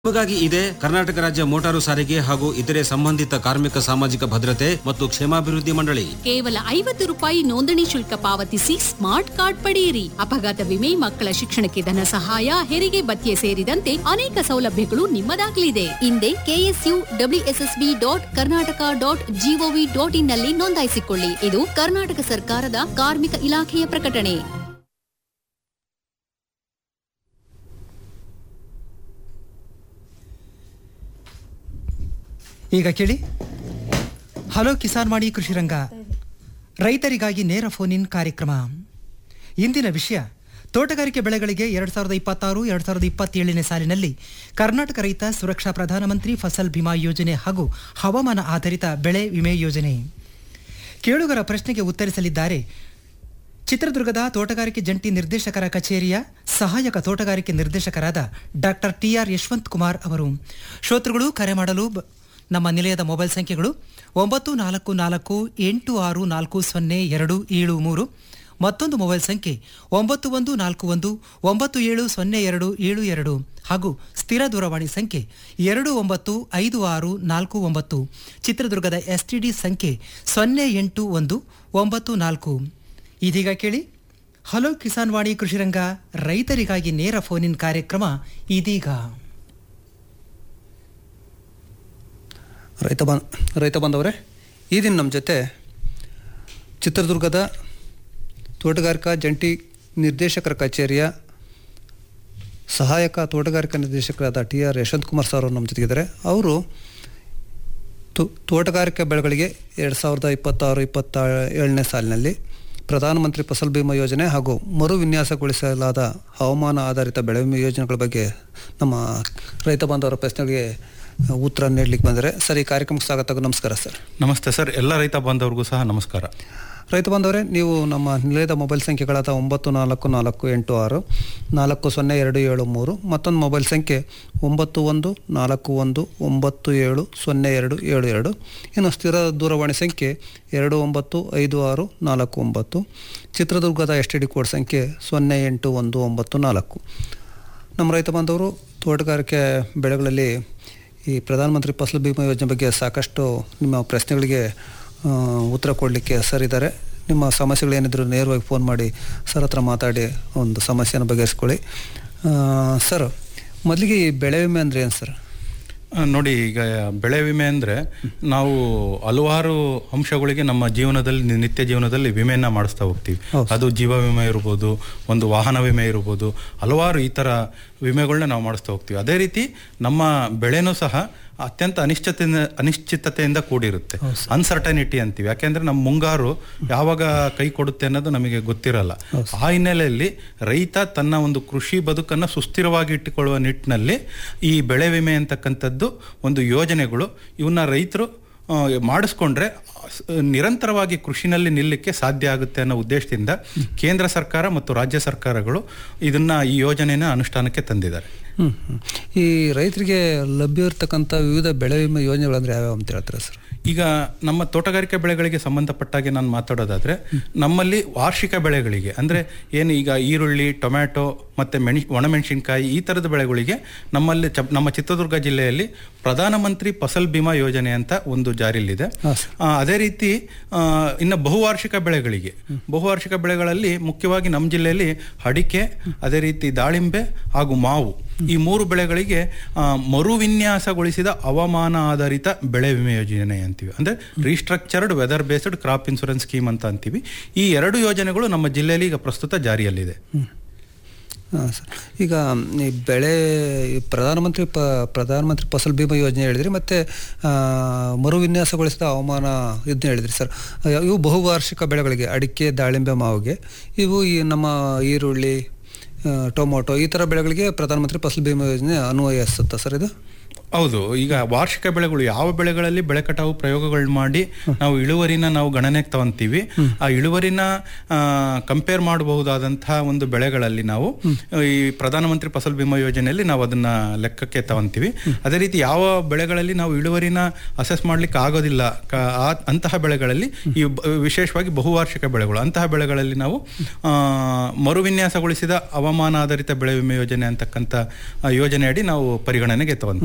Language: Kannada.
ನಿಮಗಾಗಿ ಇದೆ ಕರ್ನಾಟಕ ರಾಜ್ಯ ಮೋಟಾರು ಸಾರಿಗೆ ಹಾಗೂ ಇತರೆ ಸಂಬಂಧಿತ ಕಾರ್ಮಿಕ ಸಾಮಾಜಿಕ ಭದ್ರತೆ ಮತ್ತು ಕ್ಷೇಮಾಭಿವೃದ್ಧಿ ಮಂಡಳಿ ಕೇವಲ ಐವತ್ತು ರೂಪಾಯಿ ನೋಂದಣಿ ಶುಲ್ಕ ಪಾವತಿಸಿ ಸ್ಮಾರ್ಟ್ ಕಾರ್ಡ್ ಪಡೆಯಿರಿ ಅಪಘಾತ ವಿಮೆ ಮಕ್ಕಳ ಶಿಕ್ಷಣಕ್ಕೆ ಧನ ಸಹಾಯ ಹೆರಿಗೆ ಭತ್ಯೆ ಸೇರಿದಂತೆ ಅನೇಕ ಸೌಲಭ್ಯಗಳು ನಿಮ್ಮದಾಗಲಿದೆ ಹಿಂದೆ KSU WSSB dot Karnataka dot GOV dot in ನಲ್ಲಿ ನೋಂದಾಯಿಸಿಕೊಳ್ಳಿ ಇದು ಕರ್ನಾಟಕ ಸರ್ಕಾರದ ಕಾರ್ಮಿಕ ಇಲಾಖೆಯ ಪ್ರಕಟಣೆ ಈಗ ಕೇಳಿ ಹಲೋ ಕಿಸಾನ್ ಮಾಡಿ ಕೃಷಿ ರಂಗ ರೈತರಿಗಾಗಿ ನೇರ ಫೋನ್ ಇನ್ ಕಾರ್ಯಕ್ರಮ ಇಂದಿನ ವಿಷಯ ತೋಟಗಾರಿಕೆ ಬೆಳೆಗಳಿಗೆ ಎರಡು ಸಾವಿರದ ಇಪ್ಪತ್ತಾರು ಎರಡು ಸಾವಿರದ ಇಪ್ಪತ್ತೇಳನೇ ಸಾಲಿನಲ್ಲಿ ಕರ್ನಾಟಕ ರೈತ ಸುರಕ್ಷಾ ಪ್ರಧಾನಮಂತ್ರಿ ಫಸಲ್ ಬಿಮಾ ಯೋಜನೆ ಹಾಗೂ ಹವಾಮಾನ ಆಧಾರಿತ ಬೆಳೆ ವಿಮೆ ಯೋಜನೆ ಕೇಳುಗರ ಪ್ರಶ್ನೆಗೆ ಉತ್ತರಿಸಲಿದ್ದಾರೆ ಚಿತ್ರದುರ್ಗದ ತೋಟಗಾರಿಕೆ ಜಂಟಿ ನಿರ್ದೇಶಕರ ಕಚೇರಿಯ ಸಹಾಯಕ ತೋಟಗಾರಿಕೆ ನಿರ್ದೇಶಕರಾದ ಡಾಕ್ಟರ್ ಟಿಆರ್ ಯಶವಂತ್ ಕುಮಾರ್ ಅವರು ಶ್ರೋತೃಗಳು ಕರೆ ಮಾಡಲು ಬ- ನಮ್ಮ ನಿಲಯದ ಮೊಬೈಲ್ ಸಂಖ್ಯೆಗಳು ಒಂಬತ್ತು ನಾಲ್ಕು ನಾಲ್ಕು ಎಂಟು ಆರು ನಾಲ್ಕು ಸೊನ್ನೆ ಎರಡು ಏಳು ಮೂರು ಮತ್ತೊಂದು ಮೊಬೈಲ್ ಸಂಖ್ಯೆ ಒಂಬತ್ತು ಒಂದು ನಾಲ್ಕು ಒಂದು ಒಂಬತ್ತು ಏಳು ಸೊನ್ನೆ ಎರಡು ಏಳು ಎರಡು ಹಾಗೂ ಸ್ಥಿರ ದೂರವಾಣಿ ಸಂಖ್ಯೆ ಎರಡು ಒಂಬತ್ತು ಐದು ಆರು ನಾಲ್ಕು ಒಂಬತ್ತು ಚಿತ್ರದುರ್ಗದ ಎಸ್ಟಿಡಿ ಸಂಖ್ಯೆ ಸೊನ್ನೆ ಎಂಟು ಒಂದು ಒಂಬತ್ತು ನಾಲ್ಕು ಇದೀಗ ಕೇಳಿ ಹಲೋ ಕಿಸಾನ್ ವಾಣಿ ಕೃಷಿರಂಗ ರೈತರಿಗಾಗಿ ನೇರ ಫೋನ್ ಇನ್ ಕಾರ್ಯಕ್ರಮ ಇದೀಗ ರೈತ ಬನ್ ರೈತ ಬಾಂಧವರೇ ಈ ದಿನ ನಮ್ಮ ಜೊತೆ ಚಿತ್ರದುರ್ಗದ ತೋಟಗಾರಿಕಾ ಜಂಟಿ ನಿರ್ದೇಶಕರ ಕಚೇರಿಯ ಸಹಾಯಕ ತೋಟಗಾರಿಕಾ ನಿರ್ದೇಶಕರಾದ T R Yashwant Kumar sir ಅವರು ನಮ್ಮ ಜೊತೆಗಿದ್ದಾರೆ ಅವರು ತೋ ತೋಟಗಾರಿಕಾ ಬೆಳೆಗಳಿಗೆ ಎರಡು ಸಾವಿರದ ಇಪ್ಪತ್ತಾರು ಇಪ್ಪತ್ತ ಏಳನೇ ಸಾಲಿನಲ್ಲಿ ಪ್ರಧಾನಮಂತ್ರಿ ಫಸಲ್ ಬಿಮಾ ಯೋಜನೆ ಹಾಗೂ ಮರು ವಿನ್ಯಾಸಗೊಳಿಸಲಾದ ಹವಾಮಾನ ಆಧಾರಿತ ಬೆಳೆ ವಿಮೆ ಯೋಜನೆಗಳ ಬಗ್ಗೆ ನಮ್ಮ ರೈತ ಬಾಂಧವರ ಪ್ರಶ್ನೆಗಳಿಗೆ ಉತ್ತರ ನೀಡಲಿಕ್ಕೆ ಬಂದರೆ ಸರ್ ಈ ಕಾರ್ಯಕ್ರಮಕ್ಕೆ ಸ್ವಾಗತ ನಮಸ್ಕಾರ ಸರ್ ನಮಸ್ತೆ ಸರ್ ಎಲ್ಲ ರೈತ ಬಾಂಧವರಿಗೂ ಸಹ ನಮಸ್ಕಾರ ರೈತ ಬಾಂಧವರೇ ನೀವು ನಮ್ಮ ನಿಲಯದ ಮೊಬೈಲ್ ಸಂಖ್ಯೆಗಳಾದ ಒಂಬತ್ತು ನಾಲ್ಕು ನಾಲ್ಕು ಎಂಟು ಆರು ನಾಲ್ಕು ಸೊನ್ನೆ ಎರಡು ಏಳು ಮೂರು ಮತ್ತೊಂದು ಮೊಬೈಲ್ ಸಂಖ್ಯೆ ಒಂಬತ್ತು ಒಂದು ನಾಲ್ಕು ಒಂದು ಒಂಬತ್ತು ಏಳು ಸೊನ್ನೆ ಎರಡು ಏಳು ಎರಡು ಇನ್ನು ಸ್ಥಿರ ದೂರವಾಣಿ ಸಂಖ್ಯೆ ಎರಡು ಒಂಬತ್ತು ಐದು ಆರು ನಾಲ್ಕು ಒಂಬತ್ತು ಚಿತ್ರದುರ್ಗದ ಎಸ್ ಟಿ ಡಿ ಕೋಡ್ ಸಂಖ್ಯೆ ಸೊನ್ನೆ ಎಂಟು ಒಂದು ಒಂಬತ್ತು ನಾಲ್ಕು ನಮ್ಮ ರೈತ ಬಾಂಧವರು ತೋಟಗಾರಿಕೆ ಬೆಳೆಗಳಲ್ಲಿ ಈ ಪ್ರಧಾನಮಂತ್ರಿ ಫಸಲ್ ಬಿಮಾ ಯೋಜನೆ ಬಗ್ಗೆ ಸಾಕಷ್ಟು ನಿಮ್ಮ ಪ್ರಶ್ನೆಗಳಿಗೆ ಆ, ಉತ್ತರ ಕೊಡಲಿಕ್ಕೆ ಸರ್ ಇದ್ದಾರೆ ನಿಮ್ಮ ಸಮಸ್ಯೆಗಳೇನಿದ್ರು ನೇರವಾಗಿ ಫೋನ್ ಮಾಡಿ ಸರ್ ಹತ್ರ ಮಾತಾಡಿ ಒಂದು ಸಮಸ್ಯೆನ ಬಗೆಹರಿಸ್ಕೊಳ್ಳಿ ಆ, ಸರ್ ಮೊದಲಿಗೆ ಈ ಬೆಳೆ ವಿಮೆ ಅಂದರೆ ಏನು ಸರ್ ಆ, ನೋಡಿ ಈಗ ಬೆಳೆ ವಿಮೆ ಅಂದರೆ ನಾವು ಹಲವಾರು ಅಂಶಗಳಿಗೆ ನಮ್ಮ ಜೀವನದಲ್ಲಿ ನಿ- ನಿತ್ಯ ಜೀವನದಲ್ಲಿ ವಿಮೆಯನ್ನ ಮಾಡಿಸ್ತಾ ಹೋಗ್ತೀವಿ ಹೌದು. ಅದು ಜೀವ ವಿಮೆ ಇರ್ಬೋದು ಒಂದು ವಾಹನ ವಿಮೆ ಇರ್ಬೋದು ಹಲವಾರು ಈ ಥರ ವಿಮೆಗಳನ್ನ ನಾವು ಮಾಡಿಸ್ತಾ ಹೋಗ್ತೀವಿ ಅದೇ ರೀತಿ ನಮ್ಮ ಬೆಳೆನೂ ಸಹ ಅತ್ಯಂತ ಅನಿಶ್ಚಿತತೆಯಿಂದ ಅನಿಶ್ಚಿತತೆಯಿಂದ ಕೂಡಿರುತ್ತೆ ಅನ್ಸರ್ಟನಿಟಿ ಅಂತೀವಿ ಯಾಕೆಂದ್ರೆ ನಮ್ಮ ಮುಂಗಾರು ಯಾವಾಗ ಕೈ ಕೊಡುತ್ತೆ ಅನ್ನೋದು ನಮಗೆ ಗೊತ್ತಿರಲ್ಲ ಆ ಹಿನ್ನೆಲೆಯಲ್ಲಿ ರೈತ ತನ್ನ ಒಂದು ಕೃಷಿ ಬದುಕನ್ನು ಸುಸ್ಥಿರವಾಗಿ ಇಟ್ಟುಕೊಳ್ಳುವ ನಿಟ್ಟಿನಲ್ಲಿ ಈ ಬೆಳೆ ವಿಮೆ ಅಂತಕ್ಕಂಥದ್ದು ಒಂದು ಯೋಜನೆಗಳು ಇವನ್ನ ರೈತರು ಆ, ಮಾಡಿಸ್ಕೊಂಡ್ರೆ ಸ್- ನಿರಂತರವಾಗಿ ಕೃಷಿನಲ್ಲಿ ನಿಲ್ಲಕ್ಕೆ ಸಾಧ್ಯ ಆಗುತ್ತೆ ಅನ್ನೋ ಉದ್ದೇಶದಿಂದ ಕೇಂದ್ರ ಸರ್ಕಾರ ಮತ್ತು ರಾಜ್ಯ ಸರ್ಕಾರಗಳು ಇದನ್ನ ಈ ಯೋಜನೆನ ಅನುಷ್ಠಾನಕ್ಕೆ ತಂದಿದ್ದಾರೆ ಹ್ಮ್ ಹ್ಮ್. ಈ ರೈತರಿಗೆ ಲಭ್ಯ ಇರತಕ್ಕಂಥ ವಿವಿಧ ಬೆಳೆ ವಿಮೆ ಯೋಜನೆಗಳು ಅಂದರೆ ಯಾವ್ಯಾವ ಅಂತ ಹೇಳ್ತಾರೆ ಸರ್ ಈಗ ನಮ್ಮ ತೋಟಗಾರಿಕೆ ಬೆಳೆಗಳಿಗೆ ಸಂಬಂಧಪಟ್ಟಾಗೆ ನಾನು ಮಾತಾಡೋದಾದ್ರೆ ನಮ್ಮಲ್ಲಿ ವಾರ್ಷಿಕ ಬೆಳೆಗಳಿಗೆ ಅಂದ್ರೆ ಏನು ಈಗ ಈರುಳ್ಳಿ ಟೊಮ್ಯಾಟೊ ಮತ್ತೆ ಮೆಣಿ ಒಣಮೆಣಸಿನ್ಕಾಯಿ ಈ ಥರದ ಬೆಳೆಗಳಿಗೆ ನಮ್ಮಲ್ಲಿ ಚ- ನಮ್ಮ ಚಿತ್ರದುರ್ಗ ಜಿಲ್ಲೆಯಲ್ಲಿ ಪ್ರಧಾನಮಂತ್ರಿ ಫಸಲ್ ಬಿಮಾ ಯೋಜನೆ ಅಂತ ಒಂದು ಜಾರಿಯಲ್ಲಿದೆ ಹಾ, ಆ, ಅದೇ ರೀತಿ ಆ, ಇನ್ನು ಬಹುವಾರ್ಷಿಕ ಬೆಳೆಗಳಿಗೆ ಬಹುವಾರ್ಷಿಕ ಬೆಳೆಗಳಲ್ಲಿ ಮುಖ್ಯವಾಗಿ ನಮ್ಮ ಜಿಲ್ಲೆಯಲ್ಲಿ ಅಡಿಕೆ ಅದೇ ರೀತಿ ದಾಳಿಂಬೆ ಹಾಗೂ ಮಾವು ಈ ಮೂರು ಬೆಳೆಗಳಿಗೆ ಆ, ಮರುವಿನ್ಯಾಸಗೊಳಿಸಿದ ಹವಾಮಾನ ಆಧಾರಿತ ಬೆಳೆ ವಿಮೆ ಯೋಜನೆ ಅಂತೀವಿ ಅಂದ್ರೆ restructured weather based crop insurance scheme ಅಂತ ಅಂತೀವಿ ಈ ಎರಡು ಯೋಜನೆಗಳು ನಮ್ಮ ಜಿಲ್ಲೆಯಲ್ಲಿ ಈಗ ಪ್ರಸ್ತುತ ಜಾರಿಯಲ್ಲಿದೆ ಹಾಂ ಸರ್ ಈಗ ಈ ಬೆಳೆ ಈ ಪ್ರಧಾನಮಂತ್ರಿ ಪ ಪ್ರಧಾನಮಂತ್ರಿ ಫಸಲ್ ಬಿಮಾ ಯೋಜನೆ ಹೇಳಿದ್ರಿ ಮತ್ತು ಮರುವಿನ್ಯಾಸಗೊಳಿಸಿದ ಹವಾಮಾನ ಇದನ್ನ ಹೇಳಿದ್ರಿ ಸರ್ ಇವು ಬಹುವಾರ್ಷಿಕ ಬೆಳೆಗಳಿಗೆ ಅಡಿಕೆ ದಾಳಿಂಬೆ ಮಾವಿಗೆ ಇವು ಈ ನಮ್ಮ ಈರುಳ್ಳಿ ಆ, ಟೊಮೊಟೊ ಈ ಥರ ಬೆಳೆಗಳಿಗೆ ಪ್ರಧಾನಮಂತ್ರಿ ಫಸಲ್ ಬಿಮಾ ಯೋಜನೆ ಅನ್ವಯಿಸುತ್ತಾ ಸರ್ ಇದು ಹೌದು ಈಗ ವಾರ್ಷಿಕ ಬೆಳೆಗಳು ಯಾವ ಬೆಳೆಗಳಲ್ಲಿ ಬೆಳೆ ಕಟಾವು ಪ್ರಯೋಗಗಳು ಮಾಡಿ ನಾವು ಇಳುವರಿನ ನಾವು ಗಣನೆಗೆ ತಗೊಂತೀವಿ ಆ ಇಳುವರಿನ ಕಂಪೇರ್ ಮಾಡಬಹುದಾದಂತಹ ಒಂದು ಬೆಳೆಗಳಲ್ಲಿ ನಾವು ಈ ಪ್ರಧಾನಮಂತ್ರಿ ಫಸಲ್ ಬಿಮಾ ಯೋಜನೆಯಲ್ಲಿ ನಾವು ಅದನ್ನ ಲೆಕ್ಕಕ್ಕೆ ತಗೊಂತೀವಿ ಅದೇ ರೀತಿ ಯಾವ ಬೆಳೆಗಳಲ್ಲಿ ನಾವು ಇಳುವರಿನ ಅಸೆಸ್ ಮಾಡ್ಲಿಕ್ಕೆ ಆಗೋದಿಲ್ಲ ಕ- ಆ- ಅಂತಹ ಬೆಳೆಗಳಲ್ಲಿ ಈ ಬ- ವಿಶೇಷವಾಗಿ ಬಹುವಾರ್ಷಿಕ ಬೆಳೆಗಳು ಅಂತಹ ಬೆಳೆಗಳಲ್ಲಿ ನಾವು ಆ, ಮರುವಿನ್ಯಾಸಗೊಳಿಸಿದ ಹವಾಮಾನ ಆಧಾರಿತ ಬೆಳೆ ವಿಮೆ ಯೋಜನೆ ಅಂತಕ್ಕಂಥ ಆ, ಯೋಜನೆಯಡಿ ನಾವು ಪರಿಗಣನೆಗೆ ತಗೊಂತೀವಿ